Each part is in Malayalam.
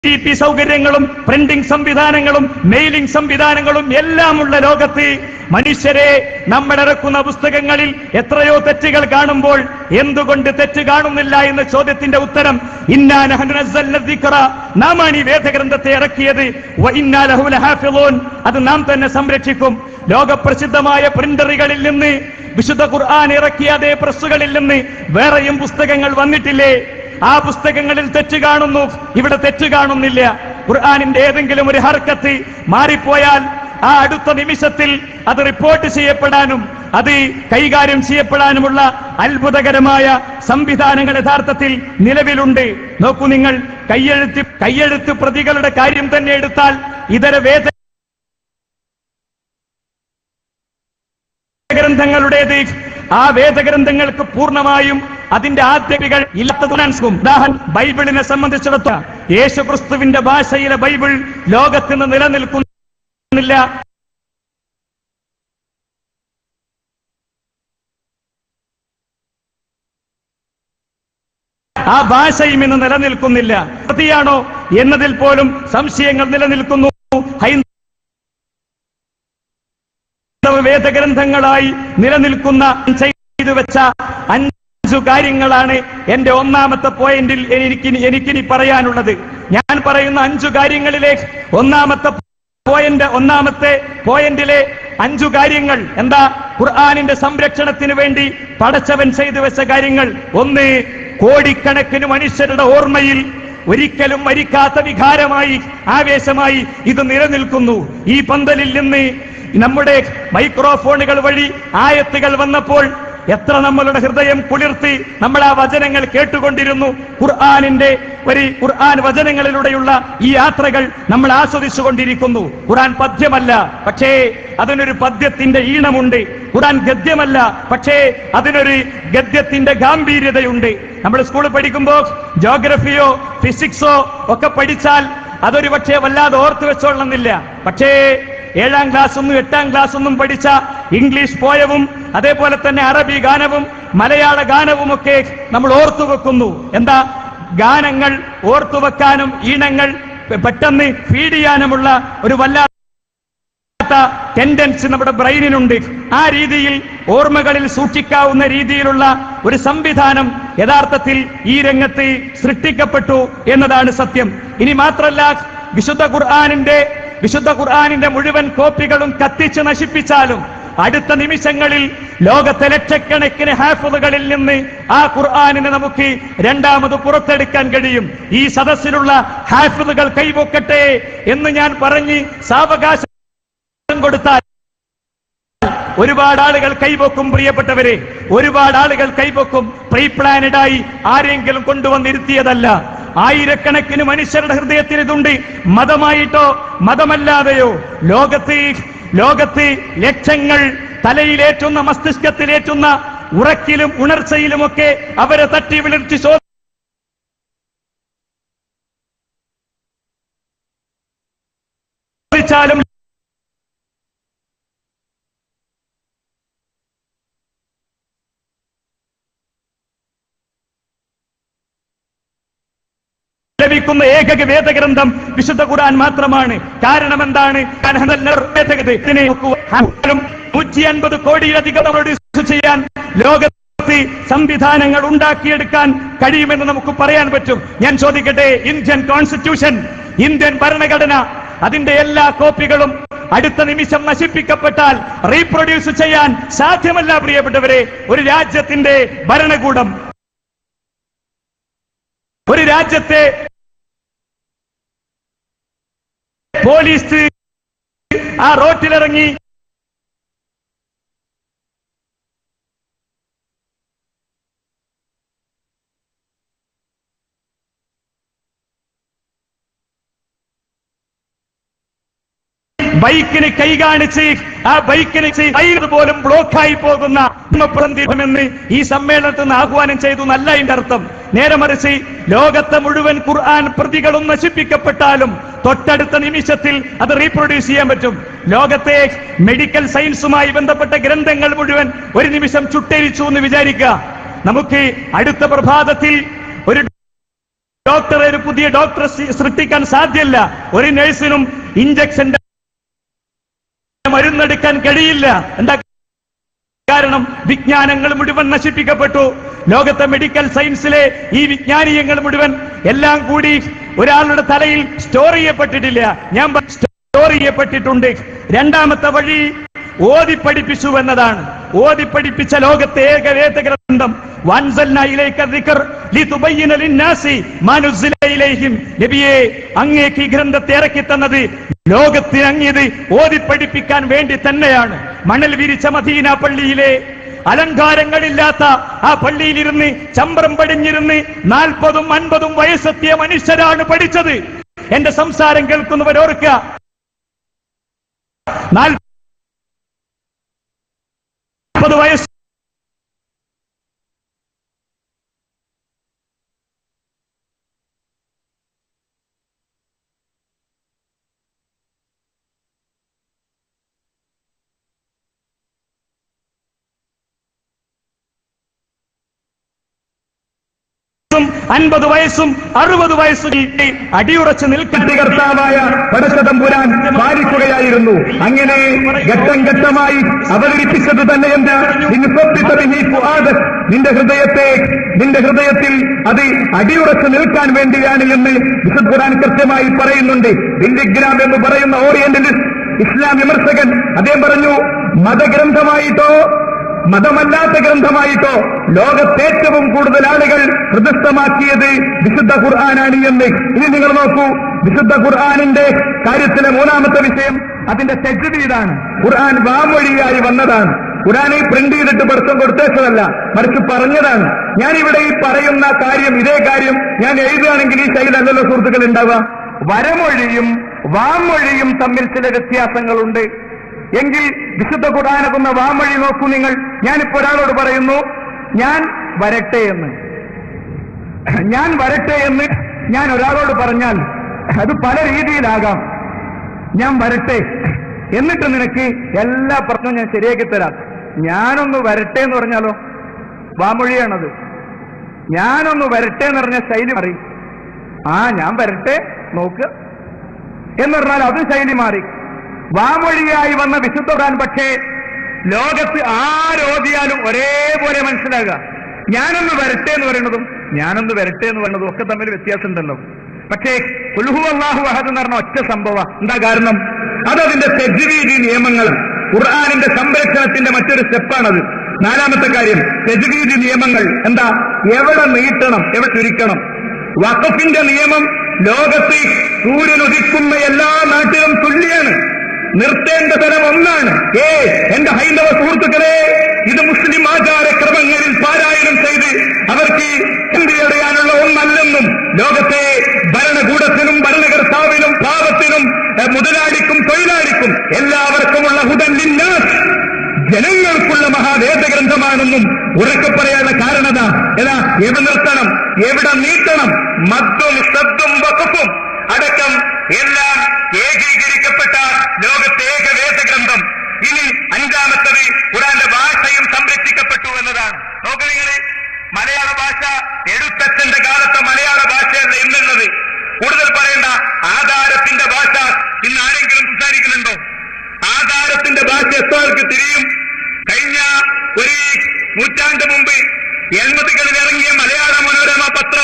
ടി പി സൗകര്യങ്ങളും പ്രിന്റിംഗ് സംവിധാനങ്ങളും മെയിലിംഗ് സംവിധാനങ്ങളും എല്ലാം ഉള്ള ലോകത്ത് മനുഷ്യരെ നമ്മൾ ഇറക്കുന്ന പുസ്തകങ്ങളിൽ എത്രയോ തെറ്റുകൾ കാണുമ്പോൾ എന്തുകൊണ്ട് തെറ്റ് കാണുന്നില്ല എന്ന ചോദ്യത്തിന്റെ ഉത്തരം ഇന്നാ നഹ്നു നസ്സൽന ദിക്റ. നാമാണ് ഈ വേദഗ്രന്ഥത്തെ ഇറക്കിയത് വ ഇന്നാ ലഹു ലഹാഫിളൂൻ. അത് നാം തന്നെ സംരക്ഷിക്കും ലോകപ്രസിദ്ധമായ പ്രിന്ററുകളിൽ നിന്ന് വിശുദ്ധ ഖുർആൻ ഇറക്കിയ അതേ പ്രസ്സുകളിൽ നിന്ന് വേറെയും പുസ്തകങ്ങൾ വന്നിട്ടില്ലേ ആ പുസ്തകങ്ങളിൽ തെറ്റ് കാണുന്നു ഇവിടെ തെറ്റ് കാണുന്നില്ല ഖുർആാനിന്റെ ഏതെങ്കിലും ഒരു ഹർക്കത്ത് മാറിപ്പോയാൽ ആ അടുത്ത നിമിഷത്തിൽ അത് റിപ്പോർട്ട് ചെയ്യപ്പെടാനും അത് കൈകാര്യം ചെയ്യപ്പെടാനുമുള്ള അത്ഭുതകരമായ സംവിധാനങ്ങൾ യഥാർത്ഥത്തിൽ നിലവിലുണ്ട് നോക്കൂ നിങ്ങൾ കയ്യെഴുത്ത് കയ്യെഴുത്ത് പ്രതികളുടെ കാര്യം തന്നെ എടുത്താൽ ഇതര വേദ ഗ്രന്ഥങ്ങളുടേത് ആ വേദഗ്രന്ഥങ്ങൾക്ക് പൂർണ്ണമായും അതിന്റെ ആദ്യപികൾ ഇല്ലാത്തതും ഉദാഹരണം ബൈബിളിനെ സംബന്ധിച്ചിടത്തോളം യേശുക്രിസ്തുവിന്റെ ഭാഷയിലെ ബൈബിൾ ലോകത്ത് നിന്ന് നിലനിൽക്കുന്നില്ല ആ ഭാഷയും ഇന്ന് നിലനിൽക്കുന്നില്ല പ്രതിയാണോ എന്നതിൽ പോലും സംശയങ്ങൾ നിലനിൽക്കുന്നു ഹൈന്ദവ വേദഗ്രന്ഥങ്ങളായി നിലനിൽക്കുന്ന ചെയ്തു വെച്ച അഞ്ചു കാര്യങ്ങളാണ് എന്റെ ഒന്നാമത്തെ പോയിന്റിൽ എനിക്ക് എനിക്കിനി പറയാനുള്ളത് ഞാൻ പറയുന്ന അഞ്ചു കാര്യങ്ങളിലേക്ക് ഒന്നാമത്തെ പോയിന്റ് ഒന്നാമത്തെ പോയിന്റിലെ അഞ്ചു കാര്യങ്ങൾ എന്താ ഖുർആാനിന്റെ സംരക്ഷണത്തിന് വേണ്ടി പടച്ചവൻ ചെയ്തു വെച്ച കാര്യങ്ങൾ ഒന്ന് കോടിക്കണക്കിന് മനുഷ്യരുടെ ഓർമ്മയിൽ ഒരിക്കലും മരിക്കാത്ത വികാരമായി ആവേശമായി ഇത് നിലനിൽക്കുന്നു ഈ പന്തലിൽ നിന്ന് നമ്മുടെ മൈക്രോഫോണുകൾ വഴി ആയത്തുകൾ വന്നപ്പോൾ എത്ര നമ്മളുടെ ഹൃദയം കുളിർത്തി നമ്മൾ ആ വചനങ്ങൾ കേട്ടുകൊണ്ടിരുന്നു ഖുർആാനിന്റെ ഒരു ഖുർആൻ വചനങ്ങളിലൂടെയുള്ള ഈ യാത്രകൾ നമ്മൾ ആസ്വദിച്ചു കൊണ്ടിരിക്കുന്നു ഖുർആൻ പദ്യമല്ല പക്ഷേ അതിനൊരു പദ്യത്തിന്റെ ഈണമുണ്ട് ഖുർആൻ ഗദ്യമല്ല പക്ഷേ അതിനൊരു ഗദ്യത്തിന്റെ ഗാംഭീര്യതയുണ്ട് നമ്മൾ സ്കൂളിൽ പഠിക്കുമ്പോൾ ജോഗ്രഫിയോ ഫിസിക്സോ ഒക്കെ പഠിച്ചാൽ അതൊരു പക്ഷേ വല്ലാതെ ഓർത്തു വെച്ചോളണമെന്നില്ല പക്ഷേ ഏഴാം ക്ലാസ് ഒന്നും എട്ടാം ക്ലാസ് ഒന്നും പഠിച്ച ഇംഗ്ലീഷ് പോയവും അതേപോലെ തന്നെ അറബി ഗാനവും മലയാള ഗാനവും ഒക്കെ നമ്മൾ ഓർത്തു വെക്കുന്നു എന്താ ഗാനങ്ങൾ ഓർത്തു വെക്കാനും ഈണങ്ങൾ പെട്ടെന്ന് ഫീഡ് ചെയ്യാനുമുള്ള ഒരു വല്ലാത്ത ടെൻഡൻസി നമ്മുടെ ബ്രെയിനിനുണ്ട് ആ രീതിയിൽ ഓർമ്മകളിൽ സൂക്ഷിക്കാവുന്ന രീതിയിലുള്ള ഒരു സംവിധാനം യഥാർത്ഥത്തിൽ ഈ രംഗത്ത് സൃഷ്ടിക്കപ്പെട്ടു എന്നതാണ് സത്യം ഇനി മാത്രല്ല വിശുദ്ധ ഖുർആാനിന്റെ വിശുദ്ധ ഖുർആാനിന്റെ മുഴുവൻ കോപ്പികളും കത്തിച്ച് നശിപ്പിച്ചാലും അടുത്ത നിമിഷങ്ങളിൽ ലോകത്തെ ലക്ഷക്കണക്കിന് ഹാഫുകളിൽ നിന്ന് ആ ഖുർആാനിനെ നമുക്ക് രണ്ടാമത് പുറത്തെടുക്കാൻ കഴിയും ഈ സദസ്സിലുള്ള ഹാഫുകൾ കൈവൊക്കട്ടെ എന്ന് ഞാൻ പറഞ്ഞ് സാവകാശം കൊടുത്താൽ ഒരുപാട് ആളുകൾ കൈവക്കും പ്രിയപ്പെട്ടവരെ ഒരുപാട് ആളുകൾ കൈവക്കും പ്രീ പ്ലാനഡായി ആരെങ്കിലും കൊണ്ടുവന്നിരുത്തിയതല്ല ആയിരക്കണക്കിന് മനുഷ്യരുടെ ഹൃദയത്തിൽ ഇതുണ്ട് മതമായിട്ടോ മതമല്ലാതെയോ ലോകത്ത് ലോകത്ത് ലക്ഷങ്ങൾ തലയിലേറ്റുന്ന മസ്തിഷ്കത്തിലേറ്റുന്ന ഉറക്കിലും ഉണർച്ചയിലുമൊക്കെ അവരെ തട്ടി വിളിച്ച് ചോദിച്ചാലും ലഭിക്കുന്ന ഏക വേദഗ്രന്ഥം വിശുദ്ധ ഖുർആൻ മാത്രമാണ് കാരണം എന്താണ് നൂറ്റി അൻപത് കോടിയിലധികം നമ്മൾ ഡിസ്കസ് ചെയ്യാൻ ലോകത്ത് സംവിധാനങ്ങൾ ഉണ്ടാക്കിയെടുക്കാൻ കഴിയുമെന്ന് നമുക്ക് പറയാൻ പറ്റും ഞാൻ ചോദിക്കട്ടെ ഇന്ത്യൻ കോൺസ്റ്റിറ്റ്യൂഷൻ ഇന്ത്യൻ ഭരണഘടന അതിന്റെ എല്ലാ കോപ്പികളും അടുത്ത നിമിഷം നശിപ്പിക്കപ്പെട്ടാൽ റീപ്രൊഡ്യൂസ് ചെയ്യാൻ സാധ്യമല്ല പ്രിയപ്പെട്ടവരെ ഒരു രാജ്യത്തിന്റെ ഭരണകൂടം ഒരു രാജ്യത്തെ പോലീസ് ആ റോട്ടിലിറങ്ങി ബൈക്കിന് കൈ കാണിച്ച് ആ ബൈക്കിന് കൈത് പോലും ബ്ലോക്കായി പോകുന്ന എന്ന് ഈ സമ്മേളനത്തിൽ നിന്ന് ആഹ്വാനം ചെയ്തു എന്നല്ല അതിന്റെ അർത്ഥം നേരെ മറിച്ച് ലോകത്തെ മുഴുവൻ ഖുർആൻ പ്രതികളും നശിപ്പിക്കപ്പെട്ടാലും തൊട്ടടുത്ത നിമിഷത്തിൽ അത് റീപ്രൊഡ്യൂസ് ചെയ്യാൻ പറ്റും ലോകത്തെ മെഡിക്കൽ സയൻസുമായി ബന്ധപ്പെട്ട ഗ്രന്ഥങ്ങൾ മുഴുവൻ ഒരു നിമിഷം ചുട്ടരിച്ചു എന്ന് വിചാരിക്കുക നമുക്ക് അടുത്ത പ്രഭാതത്തിൽ ഒരു ഡോക്ടറെ ഒരു പുതിയ ഡോക്ടറെ സൃ- സൃഷ്ടിക്കാൻ സാധ്യമല്ല ഒരു നഴ്സിനും ഇഞ്ചക്ഷന്റെ മരുന്നെടുക്കാൻ കഴിയില്ല എന്താ കാരണം വിജ്ഞാനങ്ങൾ മുഴുവൻ നശിപ്പിക്കപ്പെട്ടു ലോകത്തെ മെഡിക്കൽ സയൻസിലെ ഈ വിജ്ഞാനീയങ്ങൾ മുഴുവൻ എല്ലാം കൂടി ഒരാളുടെ തലയിൽ സ്റ്റോർ ചെയ്യപ്പെട്ടിട്ടില്ല ഞാൻ പ- സ്റ്റോർ ചെയ്യപ്പെട്ടിട്ടുണ്ട് രണ്ടാമത്തെ വഴി ഓതി പഠിപ്പിച്ചു എന്നതാണ് ഓതി പഠിപ്പിച്ച ലോകത്തെ ഏക വേദ ഗ്രന്ഥം വൻസൽന ഇലൈക ദിക്ർ ലിതുബയ്യിന ലിന്നാസി മാ നുസ്സില ഇലൈഹിം നബിയെ അങ്ങേക്ക് ഈ ഗ്രന്ഥത്തെ ഇറക്കി തന്നത് ലോകത്തിന് അങ്ങേത് ഓതി പഠിപ്പിക്കാൻ വേണ്ടി തന്നെയാണ് മണൽ വിരിച്ച മദീന പള്ളിയിലെ അലങ്കാരങ്ങളില്ലാത്ത ആ പള്ളിയിലിരുന്ന് ചമ്പ്രം പടിഞ്ഞിരുന്ന് നാൽപ്പതും അൻപതും വയസ്സെത്തിയ മനുഷ്യരാണ് പഠിച്ചത് എന്റെ സംസാരം കേൾക്കുന്നവർ ഓർക്കുക നാൽപ്പത് വയസ്സ് വയസ്സും അൻപത് വയസ്സും അറുപത് വയസ്സും ഈ അടിയുറച്ച് നിൽക്കാൻ കർത്താവായ പടച്ചതമ്പുരാൻ പാലിക്കുകയായിരുന്നു അങ്ങനെ ഘട്ടം ഘട്ടമായി അവതരിപ്പിച്ചത് തന്നെ എന്ത് നിന്റെ ഹൃദയത്തെ നിന്റെ ഹൃദയത്തിൽ അത് അടിയുറച്ച് നിൽക്കാൻ വേണ്ടിയാണ് എന്ന് വിശുദ്ധ ഖുർആൻ കൃത്യമായി പറയുന്നുണ്ട് ബില്ലിഗ്രാം എന്ന് പറയുന്ന ഓറിയന്റലിസ്റ്റ് ഇസ്ലാം വിമർശകൻ അദ്ദേഹം പറഞ്ഞു മതഗ്രന്ഥമായിട്ടോ മതമല്ലാത്ത ഗ്രന്ഥമായിട്ടോ ലോകത്തേറ്റവും കൂടുതൽ ആളുകൾ ഹൃദയസ്ഥമാക്കിയത് വിശുദ്ധ ഖുർആനാണ് എന്ന് ഇനി നിങ്ങൾ നോക്കൂ വിശുദ്ധ ഖുർആാനിന്റെ കാര്യത്തിലെ മൂന്നാമത്തെ വിഷയം അതിന്റെ തെജുവീടാണ് ഖുർആൻ വാമൊഴിയായി വന്നതാണ് ഖുർആനെ പ്രിന്റ് ചെയ്തിട്ട് പഠിത്തം കൊടുത്തേച്ചതല്ല മറിച്ച് പറഞ്ഞതാണ് ഞാൻ ഇവിടെ ഈ പറയുന്ന കാര്യം ഇതേ കാര്യം ഞാൻ എഴുതുകയാണെങ്കിൽ ഈ ശൈലല്ലോ സുഹൃത്തുക്കൾ ഉണ്ടാവുക വരമൊഴിയും വാമൊഴിയും തമ്മിൽ ചില വ്യത്യാസങ്ങളുണ്ട് എങ്കിൽ വിശുദ്ധ ഖുർആാനകുന്ന വാമൊഴി നോക്കൂ നിങ്ങൾ ഞാനിപ്പോ ഒരാളോട് പറയുന്നു ഞാൻ വരട്ടെ എന്ന് ഞാൻ വരട്ടെ എന്ന് ഞാൻ ഒരാളോട് പറഞ്ഞാൽ അത് പല രീതിയിലാകാം ഞാൻ വരട്ടെ എന്നിട്ട് നിനക്ക് എല്ലാ പ്രശ്നവും ഞാൻ ശരിയാക്കി തരാം ഞാനൊന്ന് വരട്ടെ എന്ന് പറഞ്ഞാലോ വാമൊഴിയാണത് ഞാനൊന്ന് വരട്ടെ എന്ന് പറഞ്ഞ ശൈലി മാറി ആ ഞാൻ വരട്ടെ നോക്ക് എന്ന് പറഞ്ഞാൽ അത് ശൈലി മാറി വാമൊഴിയായി വന്ന വിശുദ്ധ ഖുർആൻ പക്ഷേ ലോകത്ത് ആരോധിയാലും ഒരേപോലെ മനസ്സിലാകുക ഞാനൊന്ന് വരട്ടെ എന്ന് പറയുന്നതും ഞാനൊന്ന് വരട്ടെ എന്ന് പറയുന്നതും ഒക്കെ തമ്മിൽ വ്യത്യാസമുണ്ടല്ലോ പക്ഷേ കുൽഹു അള്ളാഹു അഹദ് എന്ന് പറഞ്ഞ ഒറ്റ സംഭവം എന്താ കാരണം അതതിന്റെ തെജ്വീതി നിയമങ്ങൾ ഖുർആാനിന്റെ സംരക്ഷണത്തിന്റെ മറ്റൊരു സ്റ്റെപ്പാണത് നാലാമത്തെ കാര്യം തെജ്വീതി നിയമങ്ങൾ എന്താ എവിടെ നീട്ടണം എവിടെ ചുരുക്കണം വഖഫിന്റെ നിയമം ലോകത്ത് സൂര്യൻ ഉദിക്കുന്ന എല്ലാ നാട്ടിലും തുല്യാണ് നിർത്തേണ്ട തരം ഒന്നാണ് ഏ എന്റെ ഹൈന്ദവ സുഹൃത്തുക്കളെ ഇത് മുസ്ലിം ആചാരക്രമങ്ങളിൽ പാരായണം ചെയ്ത് അവർക്ക് ചിന്തയടയാനുള്ള ഒന്നല്ലെന്നും ലോകത്തെ ഭരണകൂടത്തിനും ഭരണകർത്താവിനും പാവത്തിനും ഏ, മുതലാളിക്കും തൊഴിലാളിക്കും എല്ലാവർക്കുമുള്ള ഹുദൻ ലിന്നാസ് ജനങ്ങൾക്കുള്ള മഹാവേദഗ്രന്ഥമാണെന്നും ഉറക്കെ പറയാനുള്ള കാരണത ഏതാ എവിടെ നിർത്തണം എവിടെ നീട്ടണം മദ്ദും ശബ്ദും വകുപ്പും അടക്കം എല്ലാം ഏകീകരിക്കപ്പെട്ട ലോകത്തെ ഏക വേദഗ്രന്ഥം ഇനി അഞ്ചാമത്തത് ഖുറാന്റെ ഭാഷയും സംരക്ഷിക്കപ്പെട്ടു എന്നതാണ് നോക്കൂ നിങ്ങള് മലയാള ഭാഷ എഴുത്തച്ഛന്റെ കാലത്തെ മലയാള ഭാഷയല്ല ഇന്നുള്ളത് കൂടുതൽ പറയേണ്ട ആധാരത്തിന്റെ ഭാഷ ഇന്ന് ആരെങ്കിലും സംസാരിക്കുന്നുണ്ടോ ആധാരത്തിന്റെ ഭാഷ എത്ര ആൾക്ക് തിരിയും കഴിഞ്ഞ ഒരു നൂറ്റാണ്ട് മുമ്പ് എൺപതുകളിൽ ഇറങ്ങിയ മലയാള മനോരമ പത്രം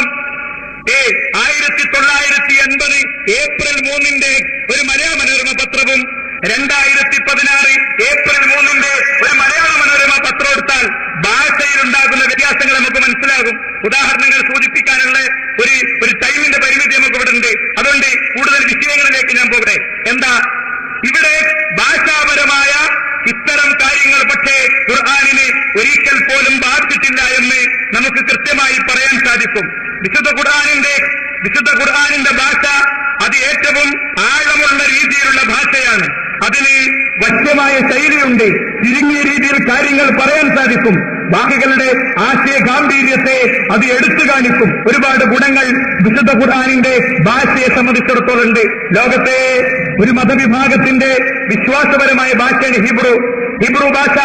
ഏ ആയിരത്തി തൊള്ളായിരത്തി എൺപത് ഏപ്രിൽ മൂന്നിന്റെ ഒരു മലയാള മനോരമ പത്രവും രണ്ടായിരത്തി പതിനാറ് ഏപ്രിൽ മൂന്നിന്റെ ഒരു മലയാള മനോരമ പത്രം എടുത്താൽ ഭാഷയിലുണ്ടാകുന്ന വ്യത്യാസങ്ങൾ നമുക്ക് മനസ്സിലാകും ഉദാഹരണങ്ങൾ സൂചിപ്പിക്കാനുള്ള ഒരു ഒരു ടൈമിന്റെ പരിമിതി നമുക്ക് ഇവിടെ ഉണ്ട് അതുകൊണ്ട് കൂടുതൽ വിഷയങ്ങളിലേക്ക് ഞാൻ പോകട്ടെ എന്താ ഇവിടെ ഭാഷാപരമായ ഇത്തരം കാര്യങ്ങൾ പക്ഷേ ഖുർആാനിന് ഒരിക്കൽ പോലും ബാധിച്ചിട്ടില്ല എന്ന് നമുക്ക് കൃത്യമായി പറയാൻ സാധിക്കും വിശുദ്ധ ഖുർആാനിന്റെ വിശുദ്ധ ഖുർആാനിന്റെ ഭാഷ അത് ഏറ്റവും ആഴമുള്ള രീതിയിലുള്ള ഭാഷയാണ് അതിന് വശ്യമായ ശൈലിയുണ്ട് ചുരുങ്ങിയ രീതിയിൽ കാര്യങ്ങൾ പറയാൻ സാധിക്കും ബാക്കികളുടെ ആശയ ഗാംഭീര്യത്തെ അത് എടുത്തു കാണിക്കും ഒരുപാട് ഗുണങ്ങൾ വിശുദ്ധ ഖുർആാനിന്റെ ഭാഷയെ സംബന്ധിച്ചിടത്തോളം ഉണ്ട് ലോകത്തെ ഒരു മതവിഭാഗത്തിന്റെ വിശ്വാസപരമായ ഭാഷയാണ് ഹിബ്രു ഹിബ്രു ഭാഷ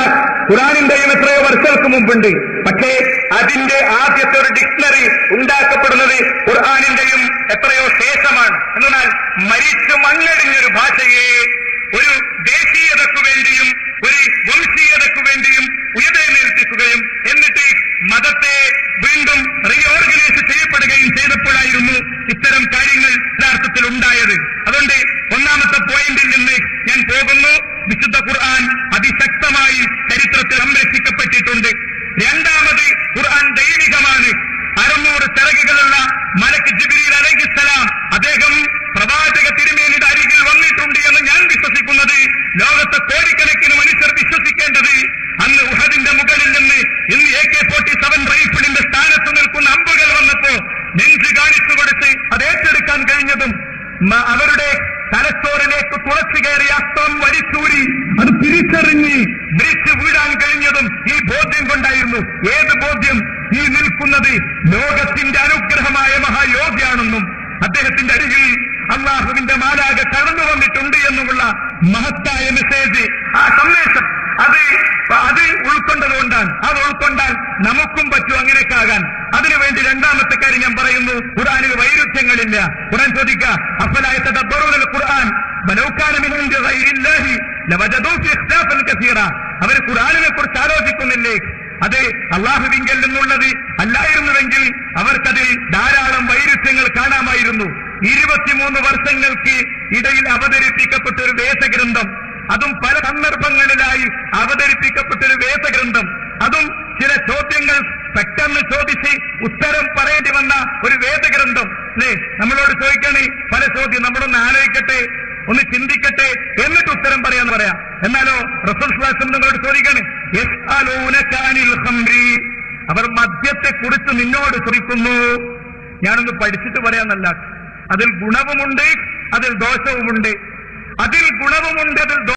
ഖുറാനിന്റെയും എത്രയോ വർഷങ്ങൾക്ക് മുമ്പുണ്ട് പക്ഷേ അതിന്റെ ആദ്യത്തെ ഒരു ഡിക്ഷണറി ഉണ്ടാക്കപ്പെടുന്നത് ഖുർആാനിന്റെയും എത്രയോ ശേഷമാണ് എന്നാൽ മരിച്ചു മണ്ണടിഞ്ഞൊരു ഭാഷയെ ഒരു ദേശീയതയ്ക്കു വേണ്ടിയും ഒരു വംശീയതയ്ക്കു വേണ്ടിയും ഉയർന്നേൽപ്പിക്കുകയും എന്നിട്ട് മതത്തെ വീണ്ടും റീഓർഗനൈസ് ചെയ്യപ്പെടുകയും ചെയ്തപ്പോഴായിരുന്നു ഇത്തരം കാര്യങ്ങൾ യഥാർത്ഥത്തിൽ ഉണ്ടായത് അതുകൊണ്ട് ഒന്നാമത്തെ പോയിന്റിൽ നിന്ന് ഞാൻ പോകുന്നു വിശുദ്ധ ഖുർആൻ അതിശക്തമായി ചരിത്രത്തിൽ സംരക്ഷിക്കപ്പെട്ടിട്ടുണ്ട് രണ്ടാമത് ഖുർആൻ ദൈവികമാണ് അറുന്നൂറ് ചിറകുകളുള്ള മലക്ക് ജിബിരിൽ അലൈഹിസ്സലാം അദ്ദേഹം പ്രവാചക തിരുമേനിയുടെ അരികിൽ വന്നിട്ടുണ്ട് എന്ന് ഞാൻ വിശ്വസിക്കുന്നത് ലോകത്തെ കോടിക്കണക്കിന് മനുഷ്യർ വിശ്വസിക്കേണ്ടത് അന്ന് ഉഹദിന്റെ മുകളിൽ നിന്ന് ഇന്ന് എ കെ ഫോർട്ടി സെവൻ റൈഫിളിന്റെ സ്ഥാനത്ത് നിൽക്കുന്ന അമ്പുകൾ വന്നപ്പോ നെഞ്ച് കാണിച്ചു കൊടുത്ത് അത് ഏറ്റെടുക്കാൻ കഴിഞ്ഞതും മ- അവരുടെ തലച്ചോറിലേക്ക് തുളച്ചു കയറി അസ്ത്രം വലിച്ചൂരി അത് തിരിച്ചറിഞ്ഞ് ബ്രിച്ച് വീഴാൻ കഴിഞ്ഞതും ഈ ബോധ്യം കൊണ്ടായിരുന്നു ഏത് ബോധ്യം ഈ നിൽക്കുന്നത് ലോകത്തിന്റെ അനുഗ്രഹമായ മഹായോഗിയാണെന്നും അദ്ദേഹത്തിന്റെ അരികിൽ അള്ളാഹുവിന്റെ മാലാക കടന്നു വന്നിട്ടുണ്ട് എന്നുമുള്ള മഹത്തായ മെസ്സേജ് ആ സന്ദേശം അത് അത് ഉൾക്കൊണ്ടതുകൊണ്ടാണ് അത് ഉൾക്കൊണ്ടാൽ നമുക്കും പറ്റും അങ്ങനെയൊക്കെ ആകാൻ അതിനുവേണ്ടി രണ്ടാമത്തെ കാര്യം ഞാൻ പറയുന്നു ഖുർആാനിൽ വൈരുദ്ധ്യങ്ങളില്ല ഖുർആൻ ചോദിക്ക അഫലായ തദബ്ബറൂനൽ ഖുർആൻ വലൗകാന മിൻ ഇൻദി ഗൈരില്ലാഹി ലവജദൂ ഫീ ഇഖ്തിലാഫൻ കസീറ അവർ ഖുർആനിനെ കുറിച്ച് ആലോചിക്കുന്നില്ലേ അത് അള്ളാഹുവിങ്കൽ നിന്നുള്ളത് അല്ലായിരുന്നുവെങ്കിൽ അവർക്കതിൽ ധാരാളം വൈരുദ്ധ്യങ്ങൾ കാണാമായിരുന്നു ഇരുപത്തിമൂന്ന് വർഷങ്ങൾക്ക് ഇടയിൽ അവതരിപ്പിക്കപ്പെട്ട ഒരു വേദഗ്രന്ഥം അതും പല സന്ദർഭങ്ങളിലായി അവതരിപ്പിക്കപ്പെട്ട ഒരു വേദഗ്രന്ഥം അതും ചില ചോദ്യങ്ങൾ പെട്ടെന്ന് ചോദിച്ച് ഉത്തരം പറയേണ്ടി വന്ന ഒരു വേദഗ്രന്ഥം അല്ലേ നമ്മളോട് ചോദിക്കണേ പല ചോദ്യം നമ്മളൊന്ന് ആലോചിക്കട്ടെ ഒന്ന് ചിന്തിക്കട്ടെ എന്നിട്ട് ഉത്തരം പറയാന്ന് പറയാം എന്നാലോ റസൂൽ ശ്വാസം നിങ്ങളോട് ചോദിക്കണേ യസ്അലൂനകാനിൽ ഖംരി അവർ മദ്യത്തെ കുറിച്ച് നിന്നോട് ചോദിക്കുന്നു ഞാനൊന്ന് പഠിച്ചിട്ട് പറയാന്നല്ല അതിൽ ഗുണവുമുണ്ട് അതിൽ ദോഷവുമുണ്ട് അതിൽ ഗുണവുമുണ്ട് അതിൽ ദോ-